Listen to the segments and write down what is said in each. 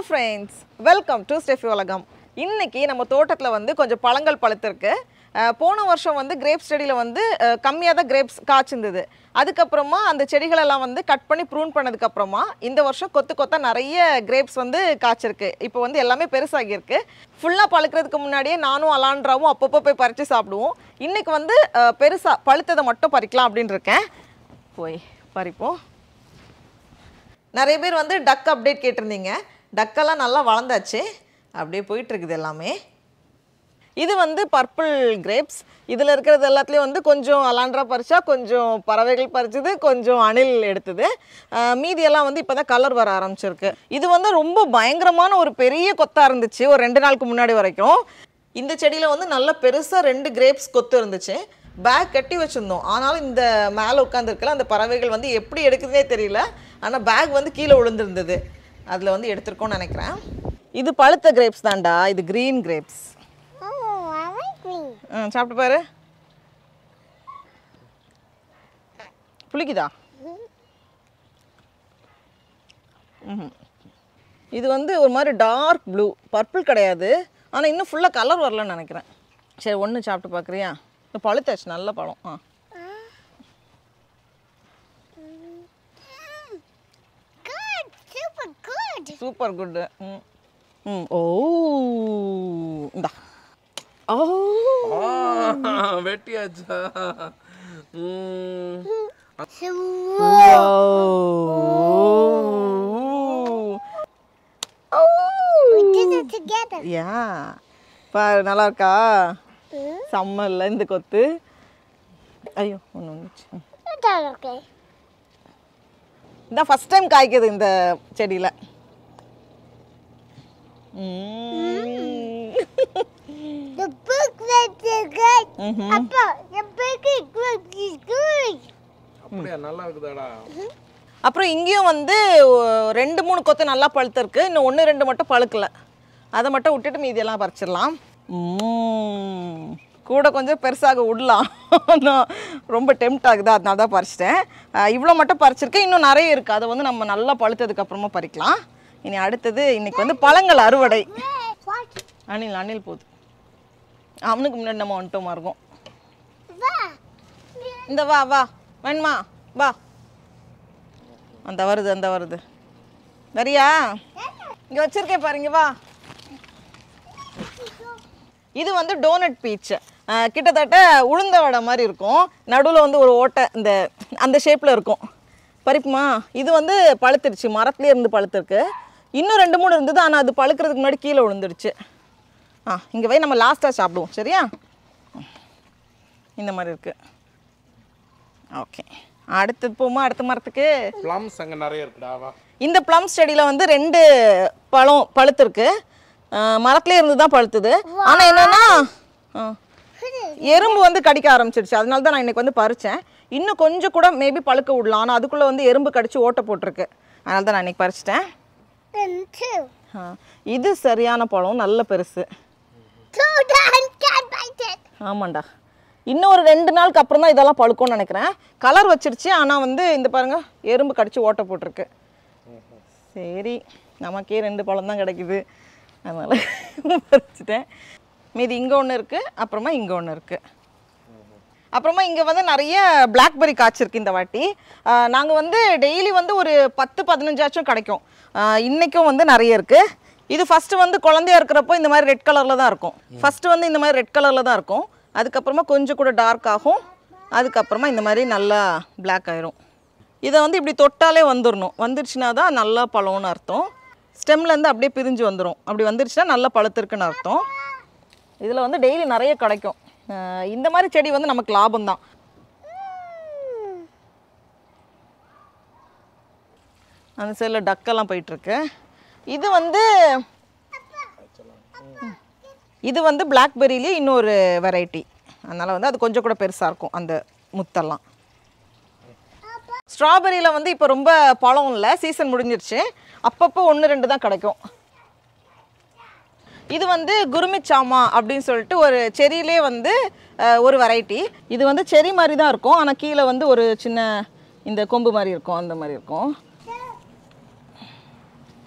Friends welcome to Steffi உலகம் இன்னைக்கு நம்ம தோட்டத்தில் வந்து கொஞ்சம் பழங்கள் பழுத்திருக்கு அஹ், போன வருஷம் வந்து கிரேப் செடியில் வந்து கம்மியாக தான் கிரேப்ஸ் காய்ச்சிருந்தது அதுக்கப்புறமா அந்த செடிகளெல்லாம் வந்து கட் பண்ணி ப்ரூன் பண்ணதுக்கப்புறமா இந்த வருஷம் கொத்து கொத்தா நிறைய கிரேப்ஸ் வந்து காய்ச்சிருக்கு இப்போ வந்து எல்லாமே பெருசாகியிருக்கு ஃபுல்லாக பழுக்கிறதுக்கு முன்னாடியே நானும் அலான்றாவும் அப்பப்போ போய் பறித்து சாப்பிடுவோம் இன்னைக்கு வந்து பெருசாக பழுத்ததை மட்டும் பறிக்கலாம் அப்படின்னு இருக்கேன் போய் பறிப்போம் நிறைய பேர் வந்து டக் அப்டேட் கேட்டிருந்தீங்க டக்கெல்லாம் நல்லா வளர்ந்தாச்சு அப்படியே போயிட்டு இருக்குது எல்லாமே இது வந்து பர்பிள் கிரேப்ஸ் இதில் இருக்கிறது எல்லாத்துலேயும் வந்து கொஞ்சம் அலாண்ட்ரா பறிச்சா கொஞ்சம் பறவைகள் பறிச்சது கொஞ்சம் அணில் எடுத்தது அஹ் மீதியெல்லாம் வந்து இப்போ தான் கலர் வர ஆரம்பிச்சிருக்கு இது வந்து ரொம்ப பயங்கரமான ஒரு பெரிய கொத்தா இருந்துச்சு ஒரு ரெண்டு நாளுக்கு முன்னாடி வரைக்கும் இந்த செடியில் வந்து நல்ல பெருசாக ரெண்டு கிரேப்ஸ் கொத்து இருந்துச்சு பேக் கட்டி வச்சுருந்தோம் ஆனாலும் இந்த மேலே உட்காந்துருக்கல அந்த பறவைகள் வந்து எப்படி எடுக்குதுனே தெரியல ஆனால் பேக் வந்து கீழே விழுந்திருந்தது அதில் வந்து எடுத்திருக்கோம்னு நினைக்கிறேன் இது பழுத்த கிரேப்ஸ் தான்டா இது green grapes Oh, I like green. ஆ சாப்பிட்டு பாரு புளிக்குதா ம்ஹும். இது வந்து ஒரு மாதிரி டார்க் ப்ளூ பர்பிள் கிடையாது ஆனால் இன்னும் ஃபுல்லாக கலர் வரலன்னு நினைக்கிறேன் சரி ஒன்று சாப்பிட்டு பார்க்குறியா இது பழுத்தாச்சு நல்ல பழம் ஆ Good, super good. Super good ம் ம் ஓ இந்தா ஓ ஆ, வெட்டியாச்சா ம். We did it together. யா பாரு நல்லா இருக்கா செம்ம இல்லை இந்த கொத்து ஐயோ ஒன்று வந்துச்சு ம். Is that okay? இதான் ஃபஸ்ட் டைம் காய்க்குது இந்த செடியில் The book that is good. Appa, the book is good. is good. அப்படியா நல்லா இருக்குதாடா அப்புறம் இங்கேயும் வந்து ஒ- ரெண்டு மூணு கொத்து நல்லா பழுத்திருக்கு இன்னும் ஒன்று ரெண்டு மட்டும் பழுக்கல அதை மட்டும் விட்டுட்டு மீதியெல்லாம் பறிச்சிடலாம் ம்ம். கூட கொஞ்சம் பெருசாக விடலாம் நான் ரொம்ப டெம்ட் ஆகுது அதனால தான் பறிச்சிட்டேன் இவ்வளோ மட்டும் பறிச்சிருக்கேன் இன்னும் நிறைய இருக்குது அதை வந்து நம்ம நல்லா பழுத்ததுக்கு அப்புறமா பறிக்கலாம் இனி அடுத்தது இன்னைக்கு வந்து பழங்கள் அறுவடை What? அணில் அணில் போகுது அவனுக்கு முன்னாடி நம்ம வந்துட்டோமா இருக்கோம் That. இந்த வா வா வேணுமா வா அந்த வருது அந்த வருது வரியா இங்கே வச்சிருக்கேன் பாருங்க வா இது வந்து டோனட் பீச் கிட்டத்தட்ட உளுந்த வடை மாதிரி இருக்கும் நடுவில் வந்து ஒரு ஓட்டை இந்த அந்த ஷேப்பில் இருக்கும் பறிப்புமா இது வந்து பழுத்துருச்சு மரத்துலேயே இருந்து பழுத்துருக்கு இன்னும் ரெண்டு மூணு இருந்தது ஆனால் அது பழுக்கிறதுக்கு முன்னாடி கீழே விழுந்துருச்சு ஆ இங்கே போய் நம்ம லாஸ்ட்டாக சாப்பிடுவோம் சரியா இந்த மாதிரி இருக்குது ஓகே அடுத்தது போமா அடுத்த மரத்துக்கு ப்ளம்ஸ் அங்க நிறைய இருக்குடா வா இந்த ப்ளம் செடியில் வந்து ரெண்டு பழம் பழுத்திருக்கு அஹ் மரத்துலேயே இருந்து தான் பழுத்துது ஆனால் என்னன்னா அஹ், எறும்பு வந்து கடிக்க ஆரம்பிச்சிருச்சு அதனால தான் நான் இன்னைக்கு வந்து பறிச்சேன் இன்னும் கொஞ்சம் கூட மேபி பழுக்க விடலாம் ஆனால் அதுக்குள்ளே வந்து எறும்பு கடிச்சு ஓட்டை போட்டிருக்கு அதனால தான் நான் இன்னைக்கு பறிச்சிட்டேன் Then two. அஹ், இது சரியான பழம் நல்ல பெருசு Two down, can't bite it. ஆமாண்டா இன்னும் ஒரு ரெண்டு நாளுக்கு அப்புறம் தான் இதெல்லாம் பழுக்கும்னு நினைக்கிறேன் கலர் வச்சிருச்சு ஆனால் வந்து இந்த பாருங்க எறும்பு கடிச்சு ஓட்டை போட்டிருக்கு சரி நமக்கே ரெண்டு பழம் தான் கிடைக்குது அதனால் பறிச்சிட்டேன் மீதி இங்கே ஒன்று இருக்குது அப்புறமா இங்கே ஒன்று இருக்குது அப்புறமா இங்கே வந்து நிறைய பிளாக்பெரி காய்ச்சிருக்கு இந்த வாட்டி நாங்கள் வந்து டெய்லி வந்து ஒரு பத்து பதினஞ்சாச்சும் கிடைக்கும் ஆஹ் இன்னைக்கும் வந்து நிறைய இருக்குது இது ஃபஸ்ட்டு வந்து குழந்தையா இருக்கிறப்போ இந்த மாதிரி ரெட் கலரில் தான் இருக்கும் ஃபஸ்ட்டு வந்து இந்த மாதிரி ரெட் கலரில் தான் இருக்கும் அதுக்கப்புறமா கொஞ்சம் கூட டார்க் ஆகும் அதுக்கப்புறமா இந்த மாதிரி நல்லா பிளாக் ஆயிரும் இதை வந்து இப்படி தொட்டாலே வந்துடணும் வந்துருச்சுன்னா தான் நல்லா பழம்னு அர்த்தம் ஸ்டெம்லேருந்து அப்படியே பிரிஞ்சு வந்துடும் அப்படி வந்துருச்சுன்னா நல்லா பழுத்திருக்குன்னு அர்த்தம் இதில் வந்து டெய்லி நிறைய கிடைக்கும் அஹ் இந்த மாதிரி செடி வந்து நமக்கு லாபம் தான் அந்த சைடில் டக்கெல்லாம் போயிட்டுருக்கு இது வந்து இது வந்து பிளாக்பெரியிலே இன்னொரு வெரைட்டி அதனால் வந்து அது கொஞ்சம் கூட பெருசாக இருக்கும் அந்த முத்தெல்லாம் ஸ்ட்ராபெரியில் வந்து இப்போ ரொம்ப பழம் இல்லை சீசன் முடிஞ்சிருச்சு அப்பப்போ ஒன்று ரெண்டு தான் கிடைக்கும் இது வந்து குருமிச்சாமா அப்படின்னு சொல்லிட்டு ஒரு செரியிலே வந்து அஹ், ஒரு வெரைட்டி இது வந்து செரி மாதிரி தான் இருக்கும் ஆனால் கீழே வந்து ஒரு சின்ன இந்த கொம்பு மாதிரி இருக்கும் அந்த மாதிரி இருக்கும்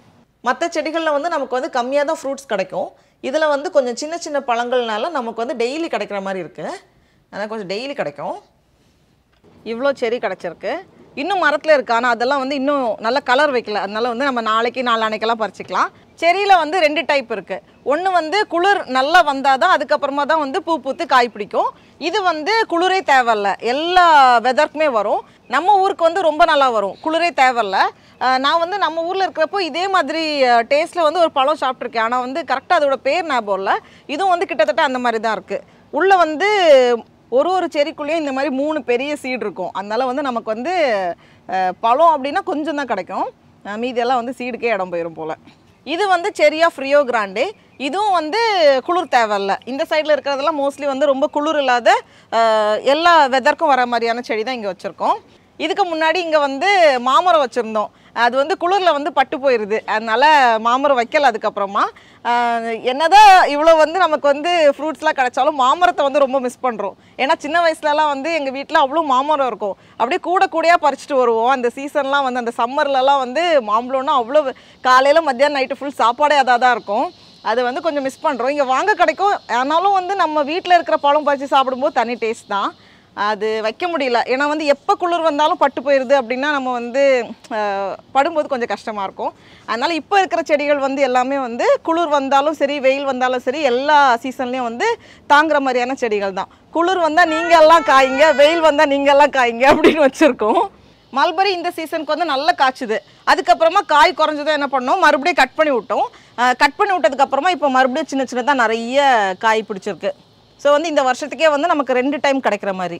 மற்ற செடிகளில் வந்து நமக்கு வந்து கம்மியாக தான் ஃப்ரூட்ஸ் கிடைக்கும் இதில் வந்து கொஞ்சம் சின்ன சின்ன பழங்கள்னால நமக்கு வந்து டெய்லி கிடைக்கிற மாதிரி இருக்குது அதனால் கொஞ்சம் டெய்லி கிடைக்கும் இவ்வளோ செரி கிடச்சிருக்கு இன்னும் மரத்தில் இருக்கு ஆனால் அதெல்லாம் வந்து இன்னும் நல்ல கலர் வைக்கல அதனால வந்து நம்ம நாளைக்கு நாளானைக்கெல்லாம் பறிச்சுக்கலாம் செரியில் வந்து ரெண்டு டைப் இருக்குது ஒன்று வந்து குளிர் நல்லா வந்தால் தான் அதுக்கப்புறமா தான் வந்து பூ பூத்து காய் பிடிக்கும் இது வந்து குளிரே தேவையில்ல எல்லா வெதருக்குமே வரும் நம்ம ஊருக்கு வந்து ரொம்ப நல்லா வரும் குளிரே தேவையில்ல அஹ் நான் வந்து நம்ம ஊரில் இருக்கிறப்போ இதே மாதிரி டேஸ்ட்டில் வந்து ஒரு பழம் சாப்பிட்ருக்கேன் ஆனால் வந்து கரெக்டாக அதோட பேர் ஞாபகம் இல்லை இதுவும் வந்து கிட்டத்தட்ட அந்த மாதிரி தான் இருக்குது உள்ளே வந்து ஒரு ஒரு செடிக்குள்ளேயும் இந்த மாதிரி மூணு பெரிய சீடு இருக்கும் அதனால வந்து நமக்கு வந்து அஹ், பழம் அப்படின்னா கொஞ்சம் தான் கிடைக்கும் அஹ், மீதியெல்லாம் வந்து சீடுக்கே இடம் போயிடும் போல் இது வந்து செரியா ஃப்ரியோ கிராண்டே இதுவும் வந்து குளிர் தேவையில்ல இந்த சைடில் இருக்கிறதெல்லாம் மோஸ்ட்லி வந்து ரொம்ப குளிர் இல்லாத அஹ், எல்லா வெதருக்கும் வர மாதிரியான செடி தான் இங்கே வச்சுருக்கோம் இதுக்கு முன்னாடி இங்கே வந்து மாமரம் வச்சுருந்தோம் அது வந்து குளிரில் வந்து பட்டு போயிடுது அதனால மாமரம் வைக்கல அதுக்கப்புறமா ஆஹ் என்னதான் இவ்வளோ வந்து நமக்கு வந்து ஃப்ரூட்ஸ்லாம் கிடைச்சாலும் மாமரத்தை வந்து ரொம்ப மிஸ் பண்ணுறோம் ஏன்னா சின்ன வயசுலலாம் வந்து எங்கள் வீட்டில் அவ்வளோ மாமரம் இருக்கும் அப்படியே கூட கூடையாக பறிச்சுட்டு வருவோம் அந்த சீசன்லாம் வந்து அந்த சம்மர்லலாம் வந்து மாம்பழம்னா அவ்வளோ காலையில் மத்தியானம் நைட்டு ஃபுல் சாப்பாடே அதாக தான் இருக்கும் அது வந்து கொஞ்சம் மிஸ் பண்ணுறோம் இங்கே வாங்க கிடைக்கும் ஆனாலும் வந்து நம்ம வீட்டில் இருக்கிற பழம் பறித்து சாப்பிடும்போது தனி டேஸ்ட் தான் அது வைக்க முடியல ஏன்னா வந்து எப்போ குளிர் வந்தாலும் பட்டு போயிடுது அப்படின்னா நம்ம வந்து அஹ், படும்போது கொஞ்சம் கஷ்டமாக இருக்கும் அதனால் இப்போ இருக்கிற செடிகள் வந்து எல்லாமே வந்து குளிர் வந்தாலும் சரி வெயில் வந்தாலும் சரி எல்லா சீசன்லேயும் வந்து தாங்குற மாதிரியான செடிகள் தான் குளிர் வந்தால் நீங்கள் எல்லாம் காய்ங்க வெயில் வந்தால் நீங்கள் எல்லாம் காய்ங்க அப்படின்னு வச்சுருக்கோம் மல்பரி இந்த சீசனுக்கு வந்து நல்லா காய்ச்சுது அதுக்கப்புறமா காய் குறைஞ்சதும் என்ன பண்ணோம் மறுபடியும் கட் பண்ணி விட்டோம் கட் பண்ணி விட்டதுக்கப்புறமா இப்போ மறுபடியும் சின்ன சின்னதாக நிறைய காய் பிடிச்சிருக்கு ஸோ வந்து இந்த வருஷத்துக்கே வந்து நமக்கு ரெண்டு டைம் கிடைக்கிற மாதிரி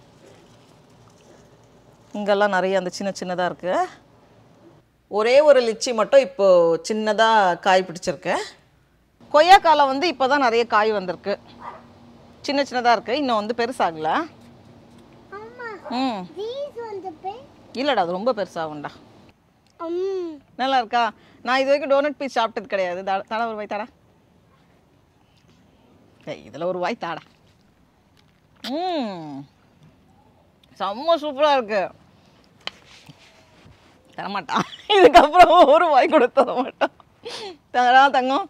இங்கெல்லாம் நிறைய அந்த சின்ன சின்னதாக இருக்குது ஒரே ஒரு லிச்சி மட்டும் இப்போ சின்னதாக காய் பிடிச்சிருக்கு கொய்யாக்கால வந்து இப்போ தான் நிறைய காய் வந்திருக்கு சின்ன சின்னதாக இருக்குது இன்னும் வந்து பெருசாகல அம்மா ம் these on the bed இல்லைடா அது ரொம்ப பெருசாகும்டா um நல்லா இருக்கா நான் இது வரைக்கும் டோனட் பீஸ் சாப்பிட்டது கிடையாது தா- தாடா ஒரு வாய் தாடா ஏய் இதில் ஒரு வாய் தாடா ம் செம்ம சூப்பராக இருக்கு தரமாட்டான் இதுக்கப்புறம் ஒரு வாய் கூட தர மாட்டான் தரா தங்கம்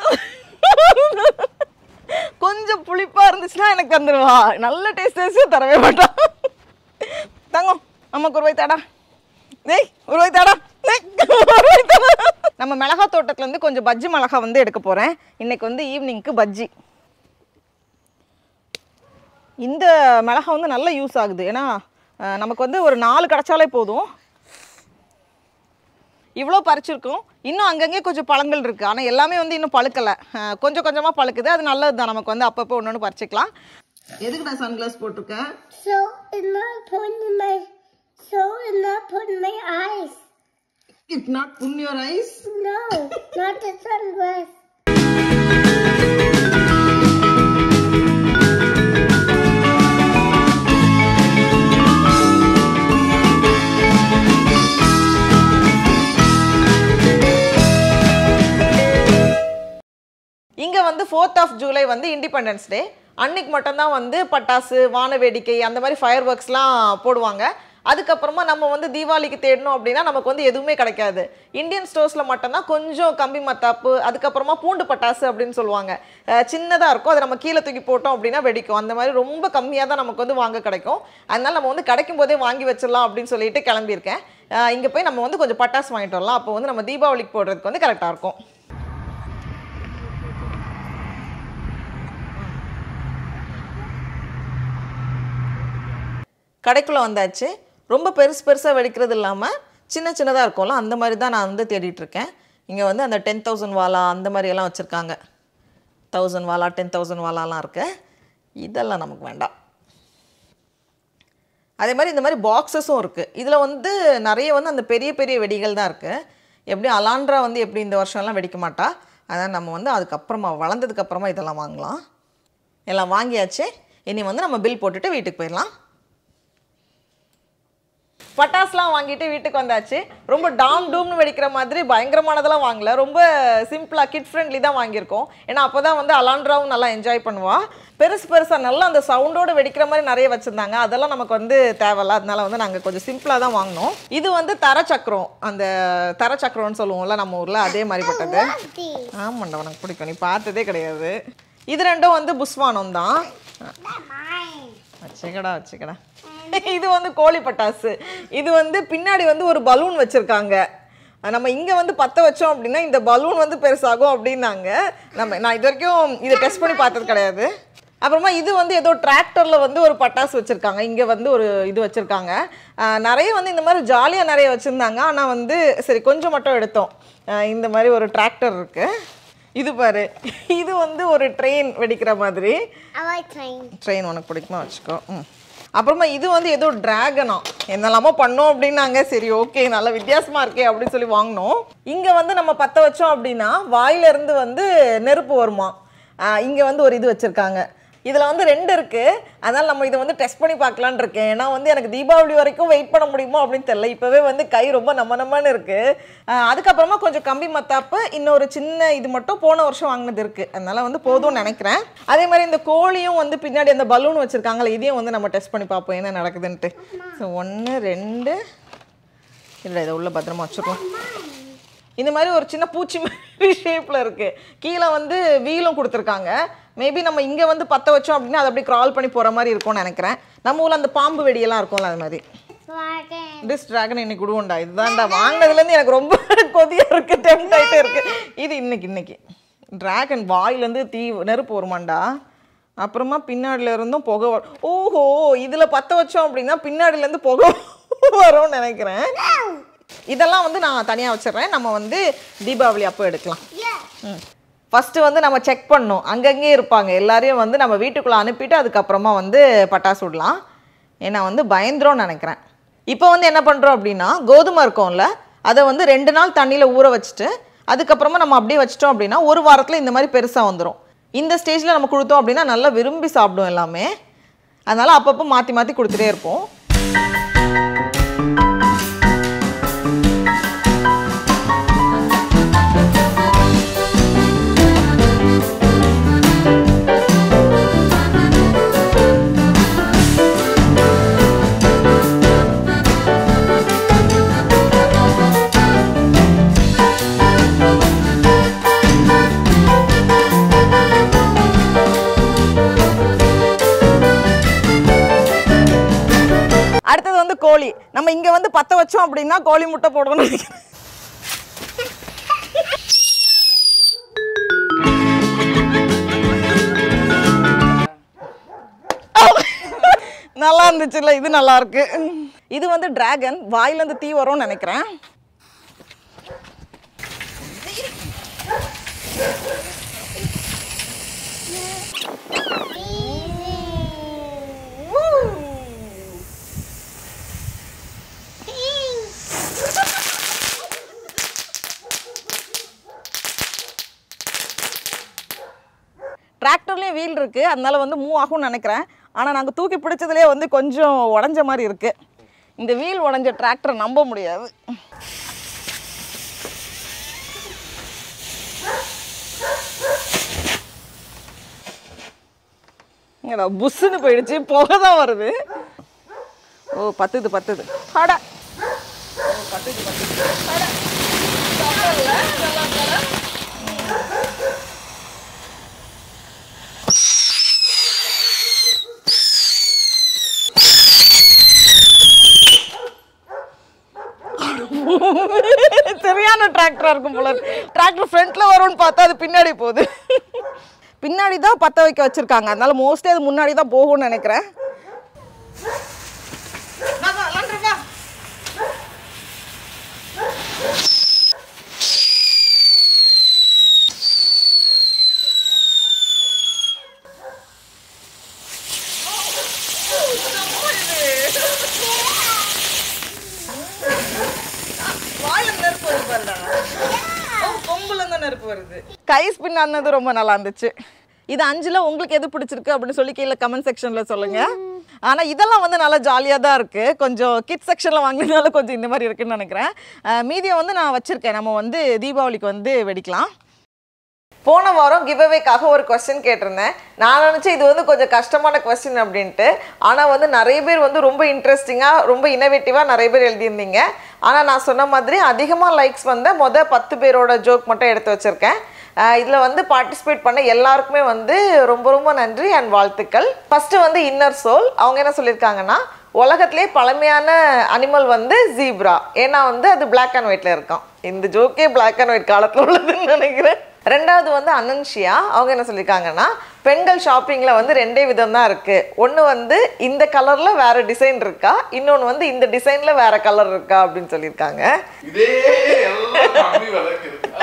கொஞ்சம் புளிப்பாக இருந்துச்சுன்னா எனக்கு தந்துடுவா நல்ல டேஸ்ட் டேஸ்ட்டு தரவே மாட்டான் தங்கம் நமக்கு ஒரு வாய் தாடா டேய் ஒரு வாய் தாடா டேய், ஒரு வாய் தாடா. நம்ம மிளகா தோட்டத்துல இருந்து கொஞ்சம் பஜ்ஜி மிளகா வந்து எடுக்க போறேன் இன்னைக்கு வந்து ஈவினிங்க்கு பஜ்ஜி இந்த மிளகா வந்து நல்ல யூஸ் ஆகுது ஏன்னா அஹ், நமக்கு வந்து ஒரு நாலு கிடைச்சாலே போதும் இவ்வளோ பறிச்சிருக்கோம் இன்னும் அங்கங்கே கொஞ்சம் பழங்கள் இருக்குது ஆனால் எல்லாமே வந்து இன்னும் பழுக்கலை அஹ், கொஞ்சம் கொஞ்சமாக பழுக்குது அது நல்லது தான் நமக்கு வந்து அப்பப்போ ஒன்று ஒன்று பறிச்சுக்கலாம் எதுக்குடா சன்கிளாஸ் போட்டிருக்கேன் so it's not putting my so it's not putting my eyes it not put your eyes no not the sunglass இங்கே வந்து ஃபோர்த் ஆஃப் ஜூலை வந்து இண்டிபெண்டன்ஸ் டே அன்னைக்கு மட்டும்தான் வந்து பட்டாசு வான வேடிக்கை அந்த மாதிரி ஃபயர் ஒர்க்ஸ்லாம் போடுவாங்க அதுக்கப்புறமா நம்ம வந்து தீபாவளிக்கு தேடணும் அப்படின்னா நமக்கு வந்து எதுவுமே கிடைக்காது இந்தியன் ஸ்டோர்ஸில் மட்டும்தான் கொஞ்சம் கம்பி மத்தாப்பு அதுக்கப்புறமா பூண்டு பட்டாசு அப்படின்னு சொல்லுவாங்க சின்னதாக இருக்கும் அதை நம்ம கீழே தூக்கி போட்டோம் அப்படின்னா வெடிக்கும் அந்த மாதிரி ரொம்ப கம்மியாக தான் நமக்கு வந்து வாங்க கிடைக்கும் அதனால நம்ம வந்து கிடைக்கும் போதே வாங்கி வச்சிடலாம் அப்படின்னு சொல்லிட்டு கிளம்பியிருக்கேன் இங்கே போய் நம்ம வந்து கொஞ்சம் பட்டாசு வாங்கிட்டு வரலாம் அப்போ வந்து நம்ம தீபாவளிக்கு போடுறதுக்கு வந்து கரெக்டாக இருக்கும் கடைக்குள்ளே வந்தாச்சு ரொம்ப பெருசு பெருசாக வெடிக்கிறது இல்லாமல் சின்ன சின்னதாக இருக்கும்ல அந்த மாதிரி தான் நான் வந்து தேடிட்டு இருக்கேன் இங்கே வந்து அந்த டென் தௌசண்ட் வாலா அந்த மாதிரி எல்லாம் வச்சுருக்காங்க தௌசண்ட் வாலா டென் தௌசண்ட் வாலாலாம் இருக்கு இதெல்லாம் நமக்கு வேண்டாம் அதே மாதிரி இந்த மாதிரி பாக்ஸஸும் இருக்குது இதில் வந்து நிறைய வந்து அந்த பெரிய பெரிய வெடிகள் தான் இருக்குது எப்படி அலாண்ட்ரா வந்து எப்படி இந்த வருஷம்லாம் வெடிக்க மாட்டா அதான் நம்ம வந்து அதுக்கப்புறமா வளர்ந்ததுக்கப்புறமா இதெல்லாம் வாங்கலாம் எல்லாம் வாங்கியாச்சு இனி வந்து நம்ம பில் போட்டுட்டு வீட்டுக்கு போயிடலாம் பட்டாசுலாம் வாங்கிட்டு வீட்டுக்கு வந்தாச்சு ரொம்ப டாம் டூம்னு வெடிக்கிற மாதிரி பயங்கரமானதெல்லாம் வாங்கல ரொம்ப சிம்பிளாக கிட் ஃப்ரெண்ட்லி தான் வாங்கியிருக்கோம் ஏன்னா அப்போ தான் வந்து அலான்ட்ராவும் நல்லா என்ஜாய் பண்ணுவா பெருசு பெருசாக நல்லா அந்த சவுண்டோட வெடிக்கிற மாதிரி நிறைய வச்சுருந்தாங்க அதெல்லாம் நமக்கு வந்து தேவையில்ல அதனால வந்து நாங்கள் கொஞ்சம் சிம்பிளாக தான் வாங்கினோம் இது வந்து தர சக்கரம் அந்த தர சக்கரம்னு சொல்லுவோம்ல நம்ம ஊரில் அதே மாதிரி பட்டது ஆமாண்டா உனக்கு பிடிக்கும் நீ பார்த்ததே கிடையாது இது ரெண்டும் வந்து புஸ்வானம் தான் வச்சுக்கடா வச்சுக்கடா இது வந்து கோழி பட்டாசு இது வந்து பின்னாடி வந்து ஒரு பலூன் வச்சுருக்காங்க நம்ம இங்கே வந்து பற்ற வச்சோம் அப்படின்னா இந்த பலூன் வந்து பெருசாகும் அப்படின்னாங்க நம்ம நான் இது வரைக்கும் இதை டெஸ்ட் பண்ணி பார்த்தது கிடையாது அப்புறமா இது வந்து ஏதோ டிராக்டரில் வந்து ஒரு பட்டாசு வச்சுருக்காங்க இங்கே வந்து ஒரு இது வச்சுருக்காங்க நிறைய வந்து இந்த மாதிரி ஜாலியாக நிறைய வச்சுருந்தாங்க ஆனால் வந்து சரி கொஞ்சம் மட்டும் எடுத்தோம் ஆஹ் இந்த மாதிரி ஒரு டிராக்டர் இருக்குது இது பாரு இது வந்து ஒரு ட்ரெயின் வெடிக்கிற மாதிரி I like train. ட்ரெயின் உனக்கு பிடிக்குமா வச்சுக்கோ ம் அப்புறமா இது வந்து ஏதோ டிராகனா என்னெல்லாமோ பண்ணோம் அப்படின்னாங்க சரி ஓகே நல்ல வித்தியாசமா இருக்கே அப்படின்னு சொல்லி வாங்கினோம் இங்க வந்து நம்ம பத்த வச்சோம் அப்படின்னா வாயில இருந்து வந்து நெருப்பு வருமா ஆஹ் இங்க வந்து ஒரு இது வச்சிருக்காங்க இதுல வந்து ரெண்டு இருக்கு அதனால நம்ம இதை வந்து டெஸ்ட் பண்ணி பார்க்கலான்னு இருக்கேன் ஏன்னா வந்து எனக்கு தீபாவளி வரைக்கும் வெயிட் பண்ண முடியுமோ அப்படின்னு தெரியல இப்பவே வந்து கை ரொம்ப நம்ம நம்மன்னு இருக்கு ஆஹ் அதுக்கப்புறமா கொஞ்சம் கம்பி மத்தாப்பு இன்னொரு சின்ன இது மட்டும் போன வருஷம் வாங்கினது இருக்கு அதனால வந்து போதும்னு நினைக்கிறேன் அதே மாதிரி இந்த கோழியும் வந்து பின்னாடி அந்த பலூன் வச்சிருக்காங்களே இதையும் வந்து நம்ம டெஸ்ட் பண்ணி பார்ப்போம் என்ன நடக்குதுன்ட்டு ஸோ ஒன்று ரெண்டு இல்லை இதை உள்ள பத்திரமா வச்சிருக்கோம் இந்த மாதிரி ஒரு சின்ன பூச்சி மாதிரி ஷேப்பில் இருக்குது கீழே வந்து வீலும் கொடுத்துருக்காங்க மேபி நம்ம இங்கே வந்து பற்ற வச்சோம் அப்படின்னா அது அப்படியே க்ரால் பண்ணி போகிற மாதிரி இருக்கும்னு நினைக்கிறேன் நம்ம ஊரில் அந்த பாம்பு வெடியெல்லாம் இருக்கும்ல அது மாதிரி Dragon. டிஸ் டிராகன் இன்னைக்கு விடுவோம்டா இதுதான்டா வாங்கினதுலேருந்து எனக்கு ரொம்ப கொதியா இருக்கு டெம்ட் ஆகிட்டே இருக்கு இது இன்னைக்கு இன்னைக்கு டிராகன் வாயிலேருந்து தீ நெருப்பு வருமாண்டா அப்புறமா பின்னாடில இருந்தும் புகை வரும் ஓஹோ இதில் பற்ற வச்சோம் அப்படின்னா பின்னாடிலேருந்து புகை வரும்னு நினைக்கிறேன் இதெல்லாம் வந்து நான் தனியாக வச்சிடுறேன் நம்ம வந்து தீபாவளி அப்போ எடுக்கலாம் Yeah. ஃபஸ்ட்டு வந்து நம்ம செக் பண்ணணும் அங்கங்கே இருப்பாங்க எல்லாரையும் வந்து நம்ம வீட்டுக்குள்ளே அனுப்பிட்டு அதுக்கப்புறமா வந்து பட்டாசு விடலாம் ஏன்னா வந்து பயந்துரும்னு நினைக்கிறேன் இப்போ வந்து என்ன பண்ணுறோம் அப்படின்னா கோதுமை இருக்கும்ல அதை வந்து ரெண்டு நாள் தண்ணியில் ஊற வச்சுட்டு அதுக்கப்புறமா நம்ம அப்படியே வச்சிட்டோம் அப்படின்னா ஒரு வாரத்தில் இந்த மாதிரி பெருசாக வந்துடும் இந்த ஸ்டேஜில் நம்ம கொடுத்தோம் அப்படின்னா நல்லா விரும்பி சாப்பிடும் எல்லாமே அதனால் அப்பப்போ மாற்றி மாற்றி கொடுத்துட்டே இருப்போம் அடுத்தது வந்து கோழி நம்ம இங்கே வந்து பற்ற வச்சோம் அப்படின்னா கோழி முட்டை போடணும்னு நினைக்கிறேன் நல்லா இருந்துச்சுல்ல இது நல்லா இருக்கு இது வந்து டிராகன் வாயிலேருந்து தீ வரும்னு நினைக்கிறேன் டிராக்டர்லேயும் வீல் இருக்குது அதனால வந்து மூவ் ஆகும்னு நினைக்கிறேன் ஆனால் நாங்கள் தூக்கி பிடிச்சதுலேயே வந்து கொஞ்சம் உடஞ்ச மாதிரி இருக்குது இந்த வீல் உடஞ்ச டிராக்டரை நம்ப முடியாது இங்கடா புஷ்ஷுன்னு போயிடுச்சு புகை தான் வருது ஓ பத்துது பத்துது அடா ஓ, பத்துது பத்துது அடா. பரவாயில்ல, நல்லா இருக்கா? சரியான டிராக்டரா இருக்கும் போல டிராக்டர் ஃப்ரண்ட்ல வரும்னு பார்த்தா அது பின்னாடி போகுது பின்னாடி தான் பத்த வைக்க வச்சிருக்காங்க அதனால மோஸ்ட்லி அது முன்னாடி தான் போகும்னு நினைக்கிறேன் வா, வா, விளாண்டுரு, வா. வாயில நெருப்பு வருது பாருடா. ஓ, கொம்புல இருந்து நெருப்பு வருது கை ஸ்பின் ஆனது ரொம்ப நல்லா இருந்துச்சு இது அஞ்சுல உங்களுக்கு எது பிடிச்சிருக்கு அப்படின்னு சொல்லி கீழே கமெண்ட் செக்ஷன்ல சொல்லுங்க ஆனால் இதெல்லாம் வந்து நல்லா ஜாலியாக தான் இருக்குது கொஞ்சம் கிட் செக்ஷனில் வாங்கினதுனால கொஞ்சம் இந்த மாதிரி இருக்குன்னு நினைக்கிறேன் அஹ் மீதியை வந்து நான் வச்சுருக்கேன் நம்ம வந்து தீபாவளிக்கு வந்து வெடிக்கலாம் போன வாரம் கிவ்அவேக்காக ஒரு கொஸ்டின் கேட்டிருந்தேன் நான் நினச்சேன் இது வந்து கொஞ்சம் கஷ்டமான கொஸ்டின் அப்படின்ட்டு ஆனால் வந்து நிறைய பேர் வந்து ரொம்ப இன்ட்ரெஸ்டிங்காக ரொம்ப இனோவேட்டிவாக நிறைய பேர் எழுதியிருந்தீங்க ஆனால் நான் சொன்ன மாதிரி அதிகமாக லைக்ஸ் வந்த மொதல் பத்து பேரோட ஜோக் மட்டும் எடுத்து வச்சுருக்கேன் இதில் வந்து பார்ட்டிசிபேட் பண்ண எல்லாருக்குமே வந்து ரொம்ப ரொம்ப நன்றி அண்ட் வாழ்த்துக்கள் ஃபஸ்ட்டு வந்து இன்னர் சோல் அவங்க என்ன சொல்லியிருக்காங்கன்னா உலகத்திலே பழமையான அனிமல் வந்து ஜீப்ரா ஏன்னா வந்து அது பிளாக் அண்ட் ஒயிட்ல இருக்கும் இந்த ஜோக்கே பிளாக் அண்ட் ஒயிட் காலத்தில் உள்ளதுன்னு நினைக்கிறேன் ரெண்டாவது வந்து அனன்ஷியா அவங்க என்ன சொல்லியிருக்காங்கன்னா பெண்கள் ஷாப்பிங்கில் வந்து ரெண்டே விதம் தான் இருக்குது ஒன்று வந்து இந்த கலரில் வேறு டிசைன் இருக்கா இன்னொன்று வந்து இந்த டிசைனில் வேறு கலர் இருக்கா அப்படின்னு சொல்லியிருக்காங்க இதே எல்லாம் கம்மி விலைக்கு இருக்கா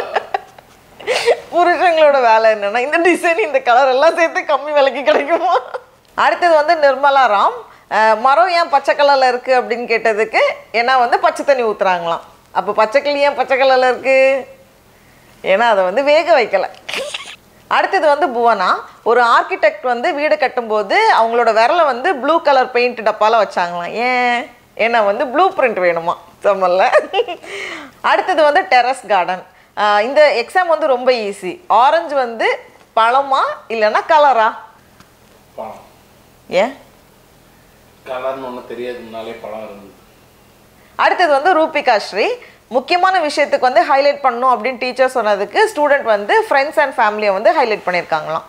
புருஷங்களோட வேலை என்னன்னா இந்த டிசைன் இந்த கலர் எல்லாம் சேர்த்து கம்மி விலைக்கு கிடைக்குமா அடுத்தது வந்து நிர்மலா ராம் அஹ், மரம் ஏன் பச்சை கலரில் இருக்குது அப்படின்னு கேட்டதுக்கு ஏன்னா வந்து பச்சை தண்ணி ஊற்றுறாங்களாம் அப்போ பச்சை கிளி ஏன் பச்சை கலரில் இருக்குது ஏன்னா அதை வந்து வேக வைக்கல அடுத்தது வந்து புவனா ஒரு ஆர்கிடெக்ட் வந்து வீடு கட்டும்போது அவங்களோட விரலை வந்து ப்ளூ கலர் பெயிண்ட் டப்பால வச்சாங்களாம் ஏன் ஏன்னா வந்து ப்ளூ பிரிண்ட் வேணுமா சம்மல்ல அடுத்தது வந்து டெரஸ் கார்டன் இந்த எக்ஸாம் வந்து ரொம்ப ஈஸி ஆரஞ்சு வந்து பழமா இல்லைன்னா கலரா பழம் ஏன் கலர்னு ஒன்று தெரியாதுனாலே பழம் இருந்தது அடுத்தது வந்து ரூபிகா ஸ்ரீ முக்கியமான விஷயத்துக்கு வந்து ஹைலைட் பண்ணணும் அப்படின்னு டீச்சர் சொன்னதுக்கு ஸ்டூடெண்ட் வந்து ஃப்ரெண்ட்ஸ் அண்ட் ஃபேமிலியை வந்து ஹைலைட் பண்ணியிருக்காங்களாம்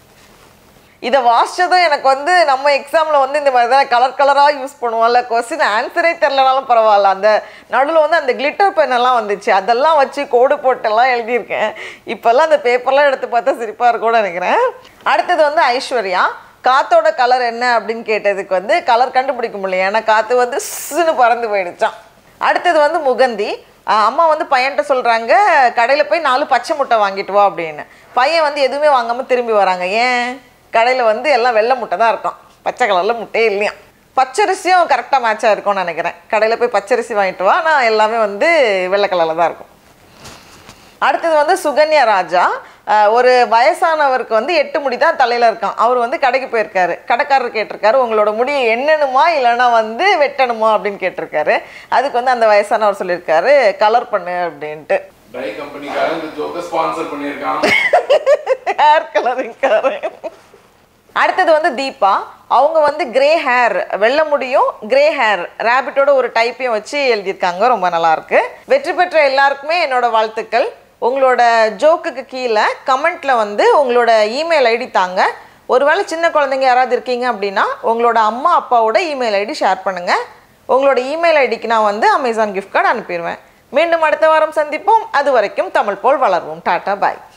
இதை வாசிச்சதும் எனக்கு வந்து நம்ம எக்ஸாமில் வந்து இந்த மாதிரி தான் கலர் கலராக யூஸ் பண்ணுவோம்ல கொஸ்டின் ஆன்சரே தெரிலனாலும் பரவாயில்ல அந்த நடுவில் வந்து அந்த கிளிட்டர் பென் எல்லாம் வந்துச்சு அதெல்லாம் வச்சு கோடு போட்டெல்லாம் எழுதியிருக்கேன் இப்போல்லாம் அந்த பேப்பர்லாம் எடுத்து பார்த்தா சிரிப்பாக இருக்கும்னு நினைக்கிறேன் அடுத்தது வந்து ஐஸ்வர்யா காத்தோட கலர் என்ன அப்படின்னு கேட்டதுக்கு வந்து கலர் கண்டுபிடிக்க முடியல ஏன்னா காற்று வந்து சுன்னு பறந்து போயிடுச்சான் அடுத்தது வந்து முகந்தி ஆஹ் அம்மா வந்து பையன்கிட்ட சொல்கிறாங்க கடையில் போய் நாலு பச்சை முட்டை வாங்கிட்டு வா அப்படின்னு பையன் வந்து எதுவுமே வாங்காமல் திரும்பி வராங்க ஏன் கடையில் வந்து எல்லாம் வெள்ளை முட்டை தான் இருக்கும் பச்சை கலரில் முட்டையே இல்லையா பச்சரிசியும் கரெக்டாக மேட்சாக இருக்கும்னு நினைக்கிறேன் கடையில் போய் பச்சரிசி வாங்கிட்டு வா நான் எல்லாமே வந்து வெள்ளை கலரில் தான் இருக்கும் அடுத்தது வந்து சுகன்யா ராஜா அஹ் ஒரு வயசானவருக்கு வந்து எட்டு முடி தான் தலையில் இருக்கான் அவர் வந்து கடைக்கு போயிருக்காரு கடைக்காரர் கேட்டிருக்காரு உங்களோட முடியை எண்ணணுமா இல்லைன்னா வந்து வெட்டணுமா அப்படின்னு கேட்டிருக்காரு அதுக்கு வந்து அந்த வயசானவர் சொல்லியிருக்காரு கலர் பண்ணு அப்படின்ட்டு டை கம்பெனிக்காரன் இந்த ஜோக்கை ஸ்பான்சர் பண்ணியிருக்கான் ஹேர் கலரிங்காரன் அடுத்தது வந்து தீபா அவங்க வந்து கிரே ஹேர் வெள்ளை முடியும் கிரே ஹேர் ரேபிட்டோட ஒரு டைப்பையும் வச்சு எழுதியிருக்காங்க ரொம்ப நல்லா இருக்கு வெற்றி பெற்ற எல்லாருக்குமே என்னோட வாழ்த்துக்கள் உங்களோட ஜோக்குக்கு கீழே கமெண்ட்ல வந்து உங்களோட இமெயில் ஐடி தாங்க ஒருவேளை சின்ன குழந்தைங்க யாராவது இருக்கீங்க அப்படின்னா உங்களோட அம்மா அப்பாவோட இமெயில் ஐடி ஷேர் பண்ணுங்க உங்களோட இமெயில் ஐடிக்கு நான் வந்து அமேசான் கிஃப்ட் கார்டு அனுப்பிடுவேன் மீண்டும் அடுத்த வாரம் சந்திப்போம் அது வரைக்கும் தமிழ் போல் வளர்வோம் டாடா பாய்